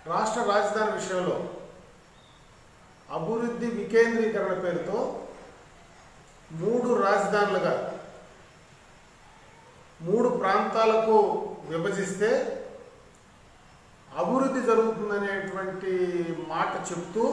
రాష్ట్ర రాజధాని విషయంలో అభివృద్ధి వికేంద్రీకరణ పేరుతో మూడు రాజధానులుగా మూడు ప్రాంతాలకు విభజిస్తే అభివృద్ధి జరుగుతుందనేటువంటి మాట చెప్తూ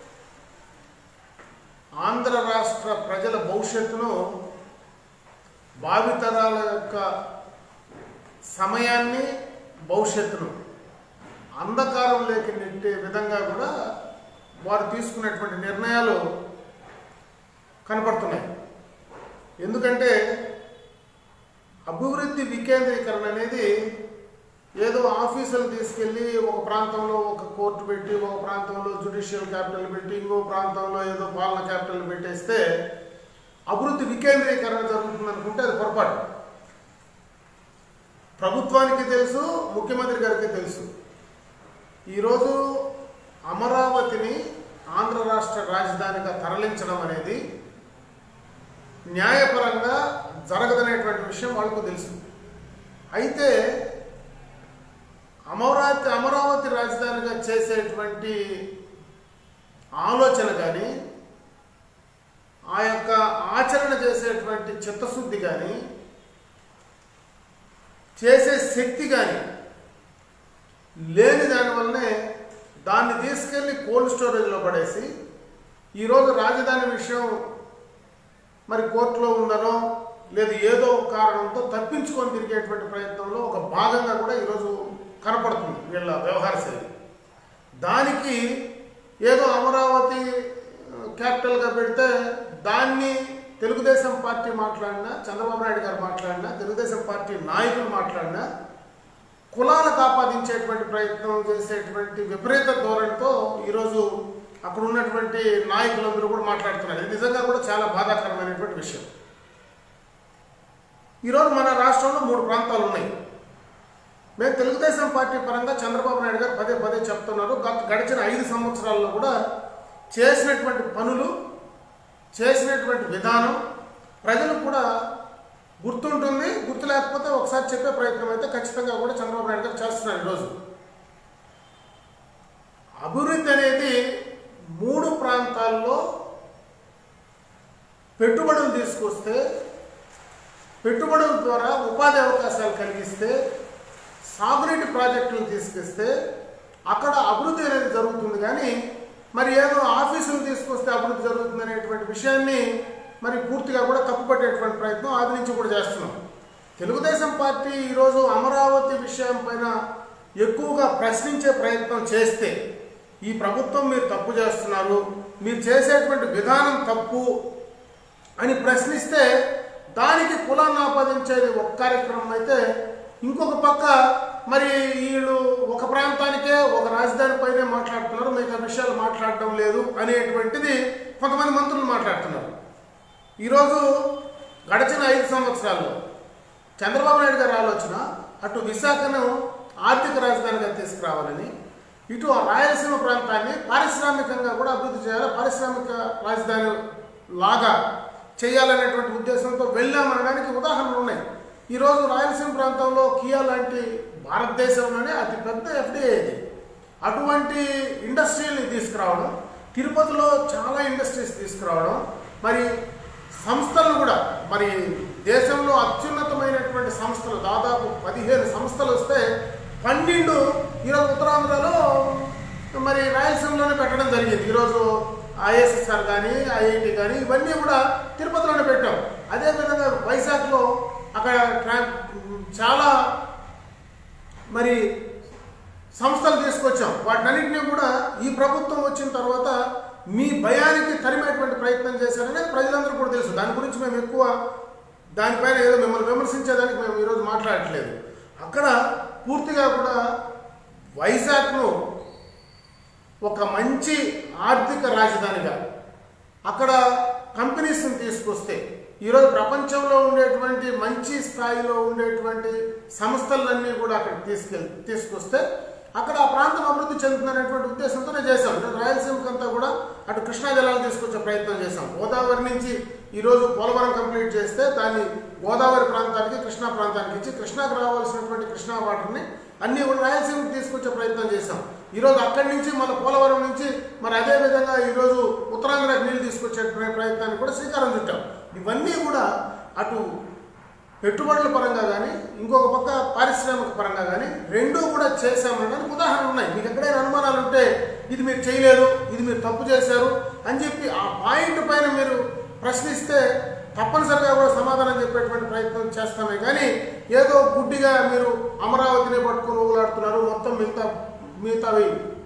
ఆంధ్ర రాష్ట్ర ప్రజల భవిష్యత్తును భావితరాల యొక్క సమయాన్ని భవిష్యత్తును అంధకారంలోకి నెట్టే విధంగా కూడా వారు తీసుకున్నటువంటి నిర్ణయాలు కనపడుతున్నాయి ఎందుకంటే అభివృద్ధి వికేంద్రీకరణ అనేది ఏదో ఆఫీసులు తీసుకెళ్ళి ఒక ప్రాంతంలో ఒక కోర్టు పెట్టి ఒక ప్రాంతంలో జుడిషియల్ క్యాపిటల్ పెట్టి ఇంకో ప్రాంతంలో ఏదో పాలన క్యాపిటల్ పెట్టేస్తే అభివృద్ధి వికేంద్రీకరణ జరుగుతుంది అనుకుంటే అది పొరపాటు ప్రభుత్వానికి తెలుసు ముఖ్యమంత్రి గారికి తెలుసు ఈరోజు అమరావతిని ఆంధ్ర రాష్ట్ర రాజధానిగా తరలించడం అనేది న్యాయపరంగా జరగదనేటువంటి విషయం వాళ్ళకు తెలుసు అయితే అమరావతి అమరావతి రాజధానిగా చేసేటువంటి ఆలోచన కానీ ఆ యొక్క ఆచరణ చేసేటువంటి చిత్తశుద్ధి కానీ చేసే శక్తి కానీ లేని దానివల్లనే దాన్ని తీసుకెళ్ళి కోల్డ్ స్టోరేజ్లో పడేసి ఈరోజు రాజధాని విషయం మరి కోర్టులో ఉందనో లేదు ఏదో ఒక కారణంతో తప్పించుకొని తిరిగేటువంటి ప్రయత్నంలో ఒక భాగంగా కూడా ఈరోజు కనపడుతుంది వీళ్ళ వ్యవహార శైలి దానికి ఏదో అమరావతి క్యాపిటల్గా పెడితే దాన్ని తెలుగుదేశం పార్టీ మాట్లాడినా చంద్రబాబు నాయుడు గారు మాట్లాడినా తెలుగుదేశం పార్టీ నాయకులు మాట్లాడినా కులాలకు ఆపాదించేటువంటి ప్రయత్నం చేసేటువంటి విపరీత ధోరణితో ఈరోజు అక్కడ ఉన్నటువంటి నాయకులందరూ కూడా మాట్లాడుతున్నారు ఇది నిజంగా కూడా చాలా బాధాకరమైనటువంటి విషయం ఈరోజు మన రాష్ట్రంలో మూడు ప్రాంతాలు ఉన్నాయి మేము తెలుగుదేశం పార్టీ పరంగా చంద్రబాబు నాయుడు గారు పదే పదే చెప్తున్నారు గత గడిచిన ఐదు సంవత్సరాల్లో కూడా చేసినటువంటి పనులు చేసినటువంటి విధానం ప్రజలకు కూడా గుర్తుంటుంది గుర్తు లేకపోతే ఒకసారి చెప్పే ప్రయత్నం అయితే ఖచ్చితంగా కూడా చంద్రబాబు నాయుడు గారు చేస్తున్నారు ఈరోజు అభివృద్ధి అనేది మూడు ప్రాంతాల్లో పెట్టుబడులు తీసుకొస్తే పెట్టుబడుల ద్వారా ఉపాధి అవకాశాలు కలిగిస్తే సాగునీటి ప్రాజెక్టులు తీసుకొస్తే అక్కడ అభివృద్ధి అనేది జరుగుతుంది కానీ మరి ఏదో ఆఫీసులు తీసుకొస్తే అభివృద్ధి జరుగుతుంది అనేటువంటి విషయాన్ని మరి పూర్తిగా కూడా తప్పుపట్టేటువంటి ప్రయత్నం ఆది నుంచి కూడా చేస్తున్నాం తెలుగుదేశం పార్టీ ఈరోజు అమరావతి విషయం పైన ఎక్కువగా ప్రశ్నించే ప్రయత్నం చేస్తే ఈ ప్రభుత్వం మీరు తప్పు చేస్తున్నారు మీరు చేసేటువంటి విధానం తప్పు అని ప్రశ్నిస్తే దానికి కులాన్ని ఆపాదించేది ఒక కార్యక్రమం అయితే ఇంకొక పక్క మరి వీళ్ళు ఒక ప్రాంతానికే ఒక రాజధాని పైనే మాట్లాడుతున్నారు మిగతా విషయాలు మాట్లాడటం లేదు అనేటువంటిది కొంతమంది మంత్రులు మాట్లాడుతున్నారు ఈరోజు గడిచిన ఐదు సంవత్సరాల్లో చంద్రబాబు నాయుడు గారి ఆలోచన అటు విశాఖను ఆర్థిక రాజధానిగా తీసుకురావాలని ఇటు ఆ రాయలసీమ ప్రాంతాన్ని పారిశ్రామికంగా కూడా అభివృద్ధి చేయాలి పారిశ్రామిక రాజధాని లాగా చేయాలనేటువంటి ఉద్దేశంతో వెళ్ళామనడానికి ఉదాహరణలు ఉన్నాయి ఈరోజు రాయలసీమ ప్రాంతంలో కియా లాంటి భారతదేశంలోనే అతి పెద్ద ఎఫ్డిఐ ఇది అటువంటి ఇండస్ట్రీని తీసుకురావడం తిరుపతిలో చాలా ఇండస్ట్రీస్ తీసుకురావడం మరి సంస్థలు కూడా మరి దేశంలో అత్యున్నతమైనటువంటి సంస్థలు దాదాపు పదిహేను సంస్థలు వస్తే పన్నెండు ఈరోజు ఉత్తరాంధ్రలో మరి రాయలసీమలోనే పెట్టడం జరిగింది ఈరోజు ఐఎస్ఎస్ఆర్ కానీ ఐఐటి కానీ ఇవన్నీ కూడా తిరుపతిలోనే పెట్టాం అదేవిధంగా వైజాగ్లో అక్కడ ట్రా- చాలా మరి సంస్థలు తీసుకొచ్చాం వాటినన్నింటినీ కూడా ఈ ప్రభుత్వం వచ్చిన తర్వాత మీ భయానికి తరిమేటువంటి ప్రయత్నం చేశారనేది ప్రజలందరూ కూడా తెలుసు దాని గురించి మేము ఎక్కువ దానిపైన ఏదో మిమ్మల్ని విమర్శించేదానికి మేము ఈరోజు మాట్లాడట్లేదు అక్కడ పూర్తిగా కూడా వైజాగ్ను ఒక మంచి ఆర్థిక రాజధానిగా అక్కడ కంపెనీస్ని తీసుకొస్తే ఈరోజు ప్రపంచంలో ఉండేటువంటి మంచి స్థాయిలో ఉండేటువంటి సంస్థలన్నీ కూడా అక్కడ తీసుకెళ్ తీసుకొస్తే అక్కడ ఆ ప్రాంతం అభివృద్ధి చెందుతుందనేటువంటి ఉద్దేశంతోనే చేశాం అంటే రాయలసీమకి అంతా కూడా అటు కృష్ణా జలాలు తీసుకొచ్చే ప్రయత్నం చేశాం గోదావరి నుంచి ఈరోజు పోలవరం కంప్లీట్ చేస్తే దాన్ని గోదావరి ప్రాంతానికి కృష్ణా ప్రాంతానికి ఇచ్చి కృష్ణాకు రావాల్సినటువంటి కృష్ణా వాటర్ని అన్నీ కూడా రాయలసీమకి తీసుకొచ్చే ప్రయత్నం చేశాం ఈరోజు అక్కడి నుంచి మన పోలవరం నుంచి మరి అదే విధంగా ఈరోజు ఉత్తరాంధ్రకి నీళ్లు తీసుకొచ్చే ప్ర- ప్రయత్నానికి కూడా శ్రీకారం చుట్టాం ఇవన్నీ కూడా అటు పెట్టుబడుల పరంగా కానీ ఇంకొక పక్క పారిశ్రామిక పరంగా కానీ రెండూ కూడా చేశామనడానికి ఉదాహరణలు ఉన్నాయి మీకు ఎక్కడైనా అనుమానాలు ఉంటే ఇది మీరు చేయలేదు ఇది మీరు తప్పు చేశారు అని చెప్పి ఆ పాయింట్ పైన మీరు ప్రశ్నిస్తే తప్పనిసరిగా కూడా సమాధానం చెప్పేటువంటి ప్రయత్నం చేస్తామే కానీ ఏదో గుడ్డిగా మీరు అమరావతిని పట్టుకుని ఊగులాడుతున్నారు మొత్తం మిగతా మిగతావి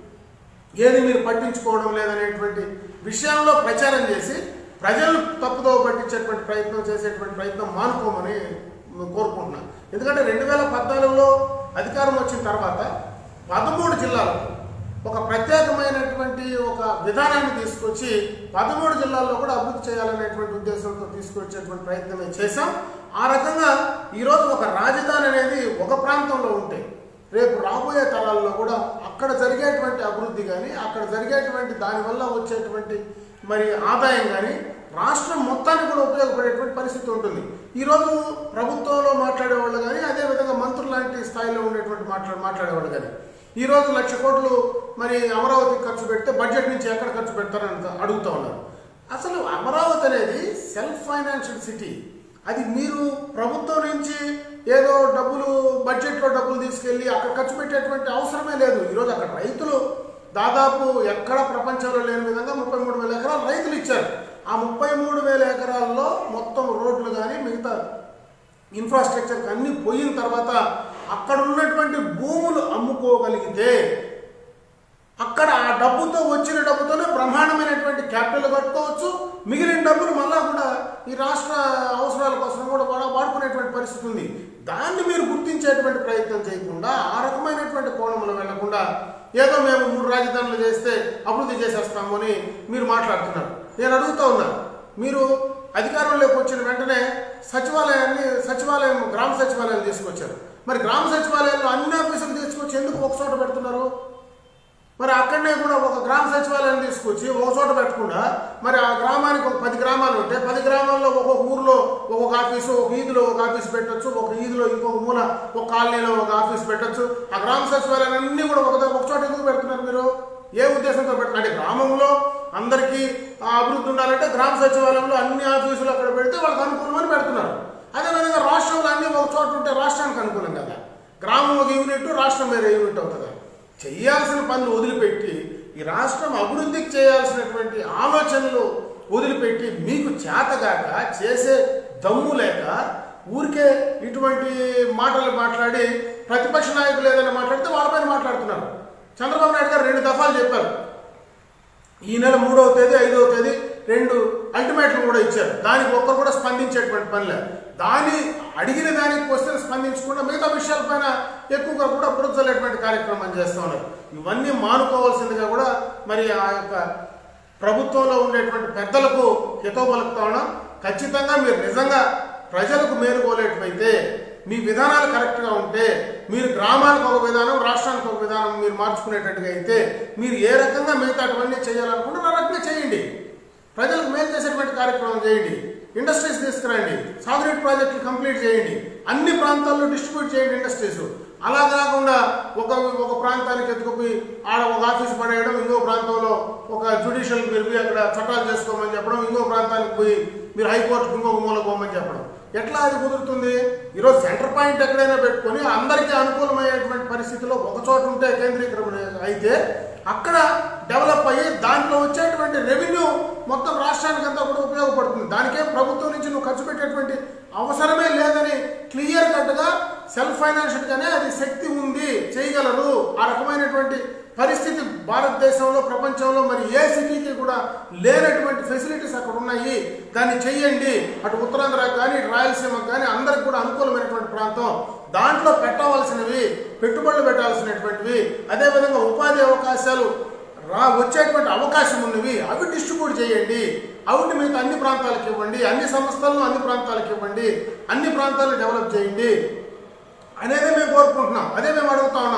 ఏది మీరు పట్టించుకోవడం లేదనేటువంటి విషయంలో ప్రచారం చేసి ప్రజలు తప్పుదో పట్టించేటువంటి ప్రయత్నం చేసేటువంటి ప్రయత్నం మానుకోమని కోరుకుంటున్నాను ఎందుకంటే రెండు వేల పద్నాలుగులో అధికారం వచ్చిన తర్వాత పదమూడు జిల్లాలకు ఒక ప్రత్యేకమైనటువంటి ఒక విధానాన్ని తీసుకొచ్చి పదమూడు జిల్లాల్లో కూడా అభివృద్ధి చేయాలనేటువంటి ఉద్దేశంతో తీసుకొచ్చేటువంటి ప్రయత్నమే చేశాం ఆ రకంగా ఈరోజు ఒక రాజధాని అనేది ఒక ప్రాంతంలో ఉంటే రేపు రాబోయే తరాల్లో కూడా అక్కడ జరిగేటువంటి అభివృద్ధి కానీ అక్కడ జరిగేటువంటి దానివల్ల వచ్చేటువంటి మరి ఆదాయం కానీ రాష్ట్రం మొత్తానికి కూడా ఉపయోగపడేటువంటి పరిస్థితి ఉంటుంది ఈరోజు ప్రభుత్వంలో మాట్లాడేవాళ్ళు కానీ అదేవిధంగా మంత్రులు లాంటి స్థాయిలో ఉండేటువంటి మాట్లాడే మాట్లాడేవాళ్ళు కానీ ఈరోజు లక్ష కోట్లు మరి అమరావతికి ఖర్చు పెడితే బడ్జెట్ నుంచి ఎక్కడ ఖర్చు పెడతారని అడుగుతా ఉన్నారు అసలు అమరావతి అనేది సెల్ఫ్ ఫైనాన్షియల్ సిటీ అది మీరు ప్రభుత్వం నుంచి ఏదో డబ్బులు బడ్జెట్లో డబ్బులు తీసుకెళ్ళి అక్కడ ఖర్చు పెట్టేటువంటి అవసరమే లేదు ఈరోజు అక్కడ రైతులు దాదాపు ఎక్కడ ప్రపంచంలో లేని విధంగా ముప్పై మూడు వేల ఎకరాలు రైతులు ఇచ్చారు ఆ ముప్పై మూడు వేల ఎకరాల్లో మొత్తం రోడ్లు కానీ మిగతా ఇన్ఫ్రాస్ట్రక్చర్కి అన్ని పోయిన తర్వాత అక్కడ ఉన్నటువంటి భూములు అమ్ముకోగలిగితే అక్కడ ఆ డబ్బుతో వచ్చిన డబ్బుతోనే బ్రహ్మాండమైనటువంటి క్యాపిటల్ కట్టుకోవచ్చు మిగిలిన డబ్బులు మళ్ళా కూడా ఈ రాష్ట్ర అవసరాల కోసం కూడా వాడ- వాడుకునేటువంటి పరిస్థితి ఉంది దాన్ని మీరు గుర్తించేటువంటి ప్రయత్నం చేయకుండా ఆ రకమైనటువంటి కోణంలో వెళ్లకుండా ఏదో మేము మూడు రాజధానులు చేస్తే అభివృద్ధి చేసేస్తాము అని మీరు మాట్లాడుతున్నారు నేను అడుగుతా ఉన్నా మీరు అధికారంలోకి వచ్చిన వెంటనే సచివాలయాన్ని సచివాలయం గ్రామ సచివాలయం తీసుకొచ్చారు మరి గ్రామ సచివాలయంలో అన్ని ఆఫీసులు తీసుకొచ్చి ఎందుకు ఒక చోట పెడుతున్నారు మరి అక్కడనే కూడా ఒక గ్రామ సచివాలయం తీసుకొచ్చి ఒక చోట పెట్టకుండా మరి ఆ గ్రామానికి ఒక పది గ్రామాలు ఉంటే పది గ్రామాల్లో ఒక్కొక్క ఊర్లో ఒక్కొక్క ఆఫీసు ఒక ఈదులో ఒక ఆఫీస్ పెట్టొచ్చు ఒక ఈదులో ఇంకొక మూల ఒక కాలనీలో ఒక ఆఫీస్ పెట్టొచ్చు ఆ గ్రామ సచివాలయం అన్ని కూడా ఒక ఒక చోట ఎందుకు పెడుతున్నారు మీరు ఏ ఉద్దేశంతో పెడుతున్నారు అంటే గ్రామంలో అందరికీ ఆ అభివృద్ధి ఉండాలంటే గ్రామ సచివాలయంలో అన్ని ఆఫీసులు అక్కడ పెడితే వాళ్ళకి అనుకూలమని పెడుతున్నారు అదేవిధంగా రాష్ట్రంలో అన్ని ఒక చోట ఉంటే రాష్ట్రానికి అనుకూలం కదా గ్రామం ఒక యూనిట్ రాష్ట్రం వేరే యూనిట్ అవుతుంది చేయాల్సిన పనులు వదిలిపెట్టి ఈ రాష్ట్రం అభివృద్ధికి చేయాల్సినటువంటి ఆలోచనలు వదిలిపెట్టి మీకు చేతగాక చేసే దమ్ము లేక ఊరికే ఇటువంటి మాటలు మాట్లాడి ప్రతిపక్ష నాయకులు ఏదైనా మాట్లాడితే వాళ్ళపైన మాట్లాడుతున్నారు చంద్రబాబు నాయుడు గారు రెండు దఫాలు చెప్పారు ఈ నెల మూడవ తేదీ ఐదవ తేదీ రెండు అల్టిమేట్లు కూడా ఇచ్చారు దానికి ఒక్కరు కూడా స్పందించేటువంటి పని లేదు దాని అడిగిన దానికి క్వశ్చన్ స్పందించకుండా మిగతా విషయాలపైన ఎక్కువగా కూడా బురదలేటువంటి కార్యక్రమం చేస్తూ ఉన్నారు ఇవన్నీ మానుకోవాల్సిందిగా కూడా మరి ఆ యొక్క ప్రభుత్వంలో ఉండేటువంటి పెద్దలకు హితవు పలుకుతా ఉన్నాం ఖచ్చితంగా మీరు నిజంగా ప్రజలకు మేలుకోలేటమైతే మీ విధానాలు కరెక్ట్గా ఉంటే మీరు గ్రామానికి ఒక విధానం రాష్ట్రానికి ఒక విధానం మీరు మార్చుకునేటట్టుగా అయితే మీరు ఏ రకంగా మిగతా అటువన్నీ చేయాలనుకుంటే ఆ రకంగా చేయండి ప్రజలకు మేలు చేసేటువంటి కార్యక్రమం చేయండి ఇండస్ట్రీస్ తీసుకురండి సాగునీటి ప్రాజెక్టులు కంప్లీట్ చేయండి అన్ని ప్రాంతాల్లో డిస్ట్రిబ్యూట్ చేయండి ఇండస్ట్రీస్ అలా కాకుండా ఒక ఒక ప్రాంతానికి ఎత్తుకుపోయి ఆడ ఒక ఆఫీస్ పడేయడం ఇంకో ప్రాంతంలో ఒక జ్యుడిషియల్ మీరు పోయి అక్కడ చట్టాలు చేసుకోమని చెప్పడం ఇంకో ప్రాంతానికి పోయి మీరు హైకోర్టుకు ఇంకొక మూల పోమని చెప్పడం ఎట్లా అది కుదురుతుంది ఈరోజు సెంటర్ పాయింట్ ఎక్కడైనా పెట్టుకొని అందరికీ అనుకూలమయ్యేటువంటి పరిస్థితిలో ఒక చోట ఉంటే కేంద్రీకరణ అయితే అక్కడ డెవలప్ అయ్యి దాంట్లో వచ్చేటువంటి రెవెన్యూ మొత్తం రాష్ట్రానికి అంతా కూడా ఉపయోగపడుతుంది దానికేం ప్రభుత్వం నుంచి నువ్వు ఖర్చు పెట్టేటువంటి అవసరమే లేదని క్లియర్ కట్గా సెల్ఫ్ ఫైనాన్షియల్గానే అది శక్తి ఉంది చేయగలరు ఆ రకమైనటువంటి పరిస్థితి భారతదేశంలో ప్రపంచంలో మరి ఏ సిటీకి కూడా లేనటువంటి ఫెసిలిటీస్ అక్కడ ఉన్నాయి దాన్ని చెయ్యండి అటు ఉత్తరాంధ్ర కానీ ఇటు రాయలసీమకు కానీ అందరికి కూడా అనుకూలమైనటువంటి ప్రాంతం దాంట్లో పెట్టవలసినవి పెట్టుబడులు పెట్టాల్సినటువంటివి అదేవిధంగా ఉపాధి అవకాశాలు రా వచ్చేటువంటి అవకాశం ఉన్నవి అవి డిస్ట్రిబ్యూట్ చేయండి అవిటి మీకు అన్ని ప్రాంతాలకు ఇవ్వండి అన్ని సంస్థలను అన్ని ప్రాంతాలకు ఇవ్వండి అన్ని ప్రాంతాలను డెవలప్ చేయండి అనేది మేము కోరుకుంటున్నాం అదే మేము అడుగుతా ఉన్నాం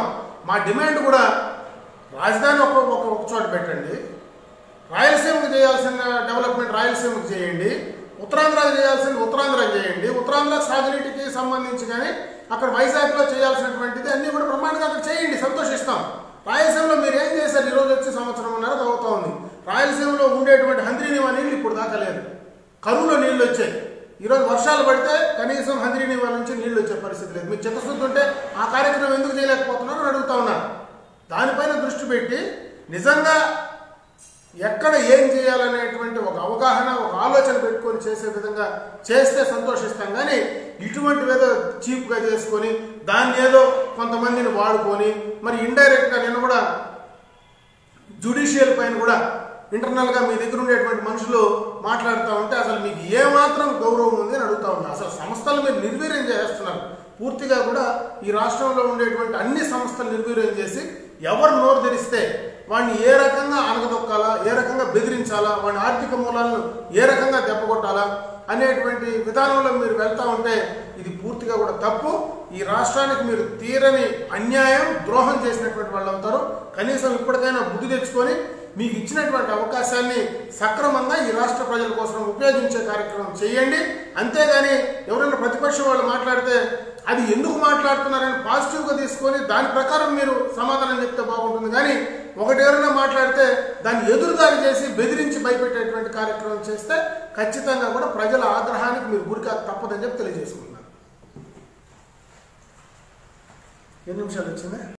మా డిమాండ్ కూడా రాజధాని ఒక ఒక ఒక చోట పెట్టండి రాయలసీమకు చేయాల్సిన డెవలప్మెంట్ రాయలసీమకు చేయండి ఉత్తరాంధ్రకు చేయాల్సింది ఉత్తరాంధ్రకు చేయండి ఉత్తరాంధ్ర సాగునీటికి సంబంధించి కానీ అక్కడ వైజాగ్లో చేయాల్సినటువంటిది అన్నీ కూడా బ్రహ్మాండంగా అక్కడ చేయండి సంతోషిస్తాం రాయలసీమలో మీరు ఏం చేశారు ఈరోజు వచ్చి సంవత్సరం ఉన్నర అవుతా ఉంది రాయలసీమలో ఉండేటువంటి హంద్రీనివా నీళ్ళు ఇప్పుడు దాకా లేదు కరువులో నీళ్ళు వచ్చాయి ఈరోజు వర్షాలు పడితే కనీసం హంద్రీనివా నుంచి నీళ్ళు వచ్చే పరిస్థితి లేదు మీకు చిత్తశుద్ధి ఉంటే ఆ కార్యక్రమం ఎందుకు చేయలేకపోతున్నారో అని అడుగుతా ఉన్నారు దానిపైన దృష్టి పెట్టి నిజంగా ఎక్కడ ఏం చేయాలనేటువంటి ఒక అవగాహన ఒక ఆలోచన పెట్టుకొని చేసే విధంగా చేస్తే సంతోషిస్తాం కానీ ఇటువంటి ఏదో చీప్గా చేసుకొని దాన్ని ఏదో కొంతమందిని వాడుకొని మరి ఇండైరెక్ట్గా నేను కూడా జుడిషియల్ పైన కూడా ఇంటర్నల్గా మీ దగ్గర ఉండేటువంటి మనుషులు మాట్లాడుతూ ఉంటే అసలు మీకు ఏమాత్రం గౌరవం ఉంది అని అడుగుతా ఉంటాను అసలు సంస్థలు మీరు నిర్వీర్యం చేస్తున్నారు పూర్తిగా కూడా ఈ రాష్ట్రంలో ఉండేటువంటి అన్ని సంస్థలు నిర్వీర్యం చేసి ఎవరు నోరు తెరిస్తే వాడిని ఏ రకంగా అనగదొక్కాలా ఏ రకంగా బెదిరించాలా వాడి ఆర్థిక మూలాలను ఏ రకంగా దెబ్బకొట్టాలా అనేటువంటి విధానంలో మీరు వెళ్తా ఉంటే ఇది పూర్తిగా కూడా తప్పు ఈ రాష్ట్రానికి మీరు తీరని అన్యాయం ద్రోహం చేసినటువంటి వాళ్ళు అవుతారు కనీసం ఇప్పటికైనా బుద్ధి తెచ్చుకొని మీకు ఇచ్చినటువంటి అవకాశాన్ని సక్రమంగా ఈ రాష్ట్ర ప్రజల కోసం ఉపయోగించే కార్యక్రమం చేయండి అంతేగాని ఎవరైనా ప్రతిపక్షం వాళ్ళు మాట్లాడితే అది ఎందుకు మాట్లాడుతున్నారని పాజిటివ్గా తీసుకొని దాని ప్రకారం మీరు సమాధానం చెప్తే బాగుంటుంది కానీ ఒకటి ఎవరైనా మాట్లాడితే దాన్ని ఎదురుదారి చేసి బెదిరించి భయపెట్టేటువంటి కార్యక్రమం చేస్తే ఖచ్చితంగా కూడా ప్రజల ఆగ్రహానికి మీరు గురికా తప్పదని చెప్పి తెలియజేసుకుంటున్నారు ఎన్ని నిమిషాలు వచ్చిందా